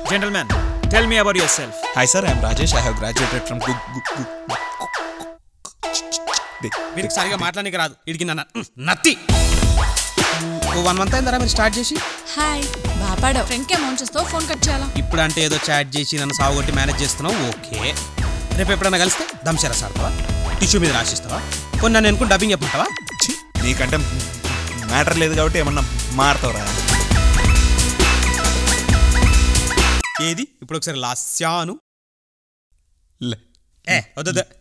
gentlemen tell me about yourself hi sir I'm Rajesh I have graduated from మీరు సరిగా మాట్లాడడానికి రాదు ఇడికి నన్న నత్తి ఓ వన్ మంత్ అయిందరా మీరు స్టార్ట్ చేసి హాయ్ బాపాడు ఫ్రెండ్కి అమౌంట్ చేస్తావు ఫోన్ కట్ చేయాలా ఇప్పుడు అంటే ఏదో చాట్ చేసి నన్ను సాగుగొట్టి మేనేజ్ చేస్తున్నావు ఓకే రేపు ఎప్పుడైనా కలిస్తే దంశరా సార్తావా టిష్యూ మీద రాసిస్తావా కొన్ని నన్ను ఎనుకుని డబ్బింగ్ చెప్పమంటావా నీకంటే మ్యాటర్ లేదు కాబట్టి ఏమన్నా మారుతావురా ఏది ఇప్పుడు ఒకసారి లాస్యాను లే- ఏ వద్దు